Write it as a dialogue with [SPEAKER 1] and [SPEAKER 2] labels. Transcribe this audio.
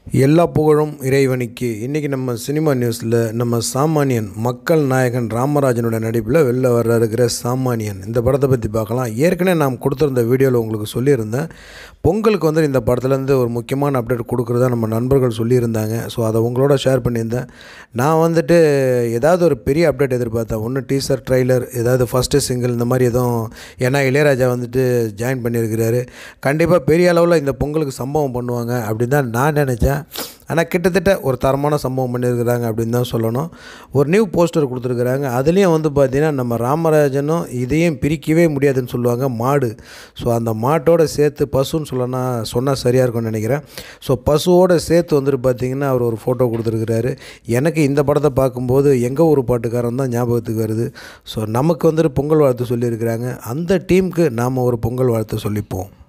[SPEAKER 1] எல்லா புகழும் இறைவனுக்கு இன்றைக்கி நம்ம சினிமா நியூஸில் நம்ம சாமானியன் மக்கள் நாயகன் ராமராஜனோட நடிப்பில் வெளில வர இருக்கிற சாமானியன் இந்த படத்தை பற்றி பார்க்கலாம் ஏற்கனவே நான் கொடுத்துருந்த வீடியோவில் உங்களுக்கு சொல்லியிருந்தேன் பொங்கலுக்கு வந்து இந்த படத்துலேருந்து ஒரு முக்கியமான அப்டேட் கொடுக்குறதா நம்ம நண்பர்கள் சொல்லியிருந்தாங்க ஸோ அதை உங்களோட ஷேர் பண்ணியிருந்தேன் நான் வந்துட்டு ஏதாவது ஒரு பெரிய அப்டேட் எதிர்பார்த்தேன் ஒன்று டீசர் ட்ரைலர் ஏதாவது ஃபஸ்ட்டு சிங்கிள் இந்த மாதிரி எதுவும் ஏன்னா இளையராஜா வந்துட்டு ஜாயின் பண்ணியிருக்கிறாரு கண்டிப்பாக பெரிய அளவில் இந்த பொங்கலுக்கு சம்பவம் பண்ணுவாங்க அப்படின்னு தான் நான் நினச்சேன் ஆனால் கிட்டத்தட்ட ஒரு தரமான சம்பவம் பண்ணியிருக்கிறாங்க அப்படின்னு தான் சொல்லணும் ஒரு நியூ போஸ்டர் கொடுத்துருக்குறாங்க அதுலேயும் வந்து பார்த்திங்கன்னா நம்ம ராமராஜனும் இதையும் பிரிக்கவே முடியாதுன்னு சொல்லுவாங்க மாடு ஸோ அந்த மாட்டோட சேர்த்து பசுன்னு சொல்லனா சொன்னால் சரியாக இருக்கும்னு நினைக்கிறேன் ஸோ பசுவோட சேர்த்து வந்துட்டு பார்த்திங்கன்னா அவர் ஒரு ஃபோட்டோ கொடுத்துருக்குறாரு எனக்கு இந்த படத்தை பார்க்கும்போது எங்கள் ஊர் பாட்டுக்காரன் தான் ஞாபகத்துக்கு வருது ஸோ நமக்கு வந்துட்டு பொங்கல் வாழ்த்து சொல்லியிருக்கிறாங்க அந்த டீமுக்கு நாம் ஒரு பொங்கல் வாழ்த்து சொல்லிப்போம்